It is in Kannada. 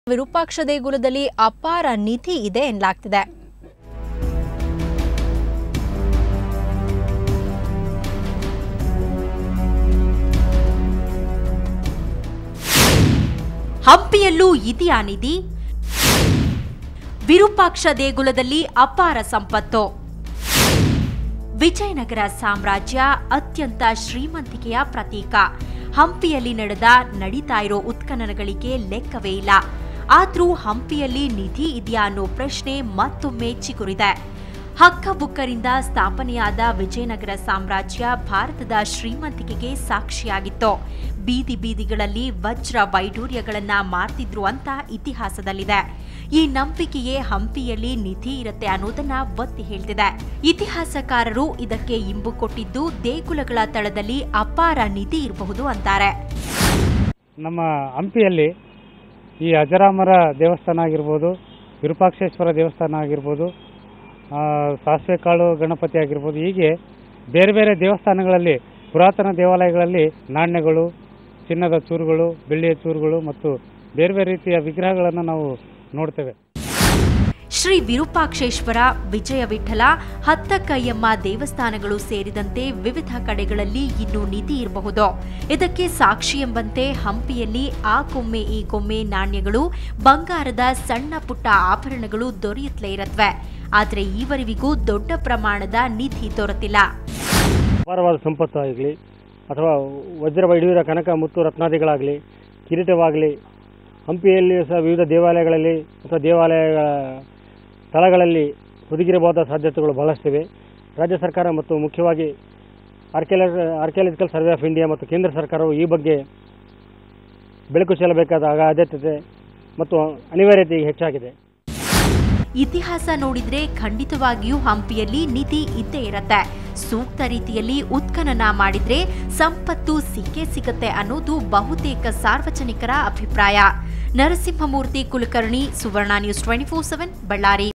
ವಿರೂಪಾಕ್ಷ ದೇಗುಲದಲ್ಲಿ ಅಪಾರ ನಿಧಿ ಇದೆ ಎನ್ನಲಾಗ್ತಿದೆ ಹಂಪಿಯಲ್ಲೂ ಇದೆಯಾ ನಿಧಿ ವಿರೂಪಾಕ್ಷ ದೇಗುಲದಲ್ಲಿ ಅಪಾರ ಸಂಪತ್ತು ವಿಜಯನಗರ ಸಾಮ್ರಾಜ್ಯ ಅತ್ಯಂತ ಶ್ರೀಮಂತಿಕೆಯ ಪ್ರತೀಕ ಹಂಪಿಯಲ್ಲಿ ನಡೆದ ನಡೀತಾ ಇರೋ ಉತ್ಖನನಗಳಿಗೆ ಲೆಕ್ಕವೇ ಇಲ್ಲ ಆದ್ರೂ ಹಂಪಿಯಲ್ಲಿ ನಿಧಿ ಇದೆಯಾ ಅನ್ನೋ ಪ್ರಶ್ನೆ ಮತ್ತೊಮ್ಮೆ ಚಿಗುರಿದೆ ಹಕ್ಕಬುಕ್ಕರಿಂದ ಸ್ಥಾಪನೆಯಾದ ವಿಜಯನಗರ ಸಾಮ್ರಾಜ್ಯ ಭಾರತದ ಶ್ರೀಮಂತಿಕೆಗೆ ಸಾಕ್ಷಿಯಾಗಿತ್ತು ಬೀದಿ ಬೀದಿಗಳಲ್ಲಿ ವಜ್ರ ವೈಡೂರ್ಯಗಳನ್ನ ಮಾರ್ತಿದ್ರು ಅಂತ ಇತಿಹಾಸದಲ್ಲಿದೆ ಈ ನಂಬಿಕೆಯೇ ಹಂಪಿಯಲ್ಲಿ ನಿಧಿ ಇರುತ್ತೆ ಅನ್ನೋದನ್ನ ಒತ್ತಿ ಹೇಳ್ತಿದೆ ಇತಿಹಾಸಕಾರರು ಇದಕ್ಕೆ ಇಂಬು ಕೊಟ್ಟಿದ್ದು ದೇಗುಲಗಳ ತಳದಲ್ಲಿ ಅಪಾರ ನಿಧಿ ಇರಬಹುದು ಅಂತಾರೆ ನಮ್ಮ ಹಂಪಿಯಲ್ಲಿ ಈ ಅಜರಾಮರ ದೇವಸ್ಥಾನ ಆಗಿರ್ಬೋದು ವಿರೂಪಾಕ್ಷೇಶ್ವರ ದೇವಸ್ಥಾನ ಆಗಿರ್ಬೋದು ಆ, ಸಾಸಿವೆ ಕಾಳು ಗಣಪತಿ ಆಗಿರ್ಬೋದು ಹೀಗೆ ಬೇರೆ ಬೇರೆ ದೇವಸ್ಥಾನಗಳಲ್ಲಿ ಪುರಾತನ ದೇವಾಲಯಗಳಲ್ಲಿ ನಾಣ್ಯಗಳು ಚಿನ್ನದ ಚೂರುಗಳು ಬೆಳ್ಳಿಯ ಚೂರುಗಳು ಮತ್ತು ಬೇರೆ ಬೇರೆ ರೀತಿಯ ವಿಗ್ರಹಗಳನ್ನು ನಾವು ನೋಡ್ತೇವೆ ಶ್ರೀ ವಿರೂಪಾಕ್ಷೇಶ್ವರ ವಿಜಯ ವಿಠಲ ಹತ್ತಕ್ಕಯ್ಯಮ್ಮ ದೇವಸ್ಥಾನಗಳು ಸೇರಿದಂತೆ ವಿವಿಧ ಕಡೆಗಳಲ್ಲಿ ಇನ್ನೂ ನಿಧಿ ಇರಬಹುದು ಇದಕ್ಕೆ ಸಾಕ್ಷಿ ಎಂಬಂತೆ ಹಂಪಿಯಲ್ಲಿ ಆ ಕೊಮ್ಮೆ ಈ ಕೊಮ್ಮೆ ನಾಣ್ಯಗಳು ಬಂಗಾರದ ಸಣ್ಣ ಪುಟ್ಟ ಆಭರಣಗಳು ದೊರೆಯುತ್ತಲೇ ಇರತ್ವೆ ಆದರೆ ಈವರೆವಿಗೂ ದೊಡ್ಡ ಪ್ರಮಾಣದ ನಿಧಿ ದೊರೆತಿಲ್ಲ ಅಪಾರವಾದ ಸಂಪತ್ತು ಆಗಲಿ ಅಥವಾ ವಜ್ರ ವೈಡೂರ್ಯ ಕನಕ ಮುತ್ತು ರತ್ನಾದಿಗಳಾಗಲಿ ಕಿರೀಟವಾಗಲಿ ಹಂಪಿಯಲ್ಲಿ ಸಹ ವಿವಿಧ ದೇವಾಲಯಗಳಲ್ಲಿ ಅಥವಾ ದೇವಾಲಯಗಳ ಸ್ಥಳಗಳಲ್ಲಿ ಹುದುಗಿರಬಹುದಾದ ಸಾಧ್ಯತೆಗಳು ಬಹಳಷ್ಟಿವೆ ರಾಜ್ಯ ಸರ್ಕಾರ ಮತ್ತು ಮುಖ್ಯವಾಗಿ ಆರ್ಕಿಯಾಲ ಆರ್ಕಿಯಾಲಜಿಕಲ್ ಸರ್ವೆ ಆಫ್ ಇಂಡಿಯಾ ಮತ್ತು ಕೇಂದ್ರ ಸರ್ಕಾರವು ಈ ಬಗ್ಗೆ ಬೆಳಕು ಚೆಲ್ಲಬೇಕಾದ ಅಗತ್ಯತೆ ಮತ್ತು ಅನಿವಾರ್ಯತೆ ಈಗ ಹೆಚ್ಚಾಗಿದೆ ಇತಿಹಾಸ ನೋಡಿದ್ರೆ ಖಂಡಿತವಾಗಿಯೂ ಹಂಪಿಯಲ್ಲಿ ನಿಧಿ ಇದ್ದೇ ಇರತ್ತೆ ಸೂಕ್ತ ರೀತಿಯಲ್ಲಿ ಉತ್ಖನನ ಮಾಡಿದ್ರೆ ಸಂಪತ್ತು ಸಿಕ್ಕೇ ಸಿಗತ್ತೆ ಅನ್ನೋದು ಬಹುತೇಕ ಸಾರ್ವಜನಿಕರ ಅಭಿಪ್ರಾಯ Narasimhamurthy Kulkarni Suvarna news twenty four seven Ballari